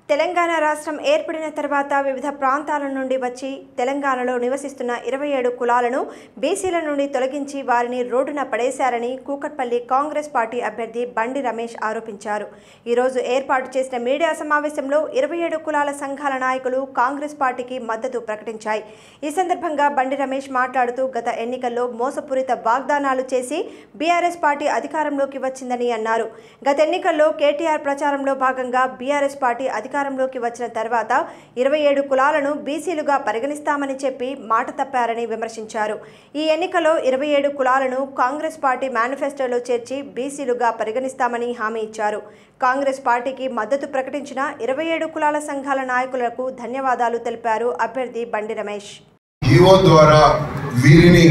తెలంగాణ రాష్ట్రం ఏర్పడిన తర్వాత వివిధ ప్రాంతాల నుండి వచ్చి తెలంగాణలో నివసిస్తున్న ఇరవై ఏడు కులాలను బీసీల నుండి తొలగించి వారిని రోడ్డున పడేశారని కూకట్పల్లి కాంగ్రెస్ పార్టీ అభ్యర్థి బండి రమేష్ ఆరోపించారు ఈరోజు ఏర్పాటు చేసిన మీడియా సమావేశంలో ఇరవై ఏడు కులాల సంఘాల నాయకులు కాంగ్రెస్ పార్టీకి మద్దతు ప్రకటించాయి ఈ సందర్భంగా బండి రమేష్ మాట్లాడుతూ గత ఎన్నికల్లో మోసపూరిత వాగ్దానాలు చేసి బీఆర్ఎస్ పార్టీ అధికారంలోకి వచ్చిందని అన్నారు గత ఎన్నికల్లో కేటీఆర్ ప్రచారంలో భాగంగా బీఆర్ఎస్ పార్టీ అధికారంలోకి వచ్చిన తర్వాత ఇరవై ఏడు కులాలను బీసీలుగా పరిగణిస్తామని చెప్పి మాట తప్పారని విమర్శించారు ఈ ఎన్నికలో ఇరవై ఏడు కులాలను కాంగ్రెస్ పార్టీ మేనిఫెస్టోలో చేర్చి బీసీలుగా పరిగణిస్తామని హామీ ఇచ్చారు కాంగ్రెస్ పార్టీకి మద్దతు ప్రకటించిన ఇరవై ఏడు కులాల సంఘాల నాయకులకు ధన్యవాదాలు తెలిపారు అభ్యర్థి బండి రమేష్ జీవో ద్వారా వీరిని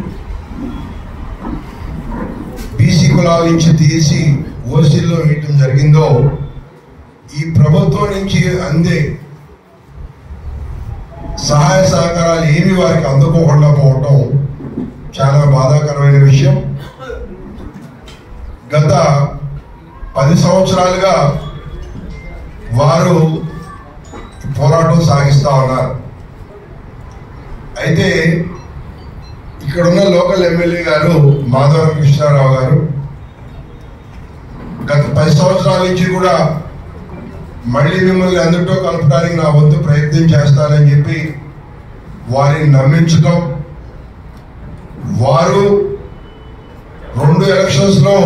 బీసీ కులాల నుంచి తీసి ఓసీల్లో వేయటం జరిగిందో ఈ ప్రభుత్వం నుంచి అందే సహాయ సహకారాలు ఏమి వారికి అందుకోకుండా పోవటం చాలా బాధాకరమైన విషయం గత పది సంవత్సరాలుగా వారు పోరాటం సాగిస్తా ఉన్నారు అయితే ఇక్కడున్న లోకల్ ఎమ్మెల్యే గారు మాధవ కృష్ణారావు గారు గత పది సంవత్సరాల నుంచి కూడా మళ్ళీ మిమ్మల్ని అందరితో కలపడానికి నా వంతు ప్రయత్నం చేస్తానని చెప్పి వారిని నమ్మించడం వారు రెండు ఎలక్షన్స్ లో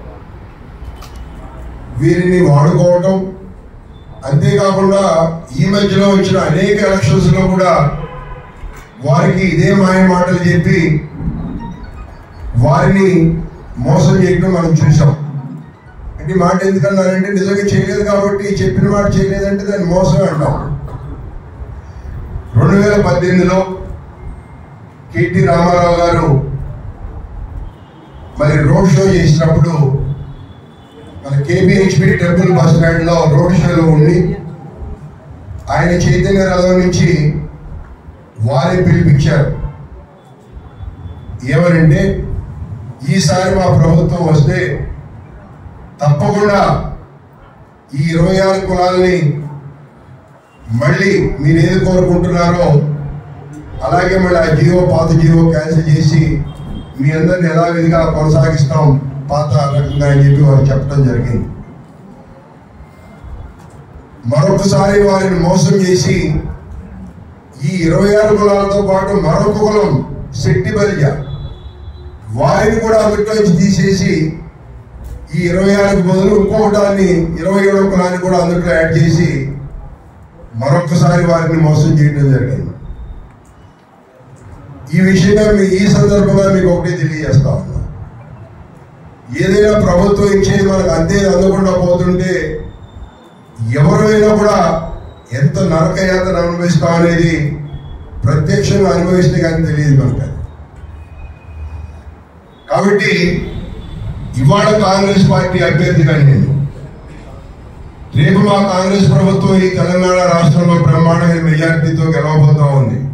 వీరిని వాడుకోవటం అంతేకాకుండా ఈ మధ్యలో వచ్చిన అనేక ఎలక్షన్స్ లో కూడా వారికి ఇదే మాయ మాటలు చెప్పి వారిని మోసం చేయడం మనం చూసాం అంటే ఈ మాట ఎందుకన్నారంటే నిజంగా చేయలేదు కాబట్టి చెప్పిన మాట చేయలేదంటే దాన్ని మోసం అంటాం రెండు వేల పద్దెనిమిదిలో కేటీ రామారావు గారు మరి రోడ్ షో చేసినప్పుడు మన కేబిహెచ్పి టెంపుల్ బస్ స్టాండ్ లో రోడ్ షోలో ఉండి ఆయన చైతన్య రథం నుంచి వారే పిలిపించారు ఏమనంటే ఈసారి మా ప్రభుత్వం వస్తే తప్పకుండా ఈ ఇరవై ఆరు కులాలని మళ్ళీ మీరు ఏది కోరుకుంటున్నారో అలాగే మళ్ళీ ఆ జీవో పాత జీవో క్యాన్సిల్ చేసి మీ అందరిని యథావిధిగా కొనసాగిస్తాం పాత రకంగా అని చెప్పి వారు చెప్పడం జరిగింది మరొకసారి వారిని మోసం చేసి ఈ ఇరవై ఆరు కులాలతో పాటు మరొక కులం శెట్టి బలిజ వారిని కూడా అందులోంచి తీసేసి ఈ ఇరవై ఆరుకు బదులు ఇంకొకటాన్ని ఇరవై ఏడో కులాన్ని కూడా అందులో యాడ్ చేసి మరొకసారి వారిని మోసం చేయడం జరిగింది ఈ విషయంగా మీ ఈ సందర్భంగా మీకు ఒకటే తెలియజేస్తా ఉన్నా ఏదైనా ప్రభుత్వం ఇచ్చేది మనకు అంతే అందకుండా పోతుంటే ఎవరైనా కూడా ఎంత నరక యాతన అనుభవిస్తాం అనేది ప్రత్యక్షంగా అనుభవిస్తే కానీ తెలియదు మనకు అది. కాబట్టి ఇవాళ కాంగ్రెస్ పార్టీ అభ్యర్థిగా నేను రేపు మా కాంగ్రెస్ ప్రభుత్వం ఈ తెలంగాణ రాష్ట్రంలో బ్రహ్మాండమైన మెజార్టీతో గెలవబోతా ఉంది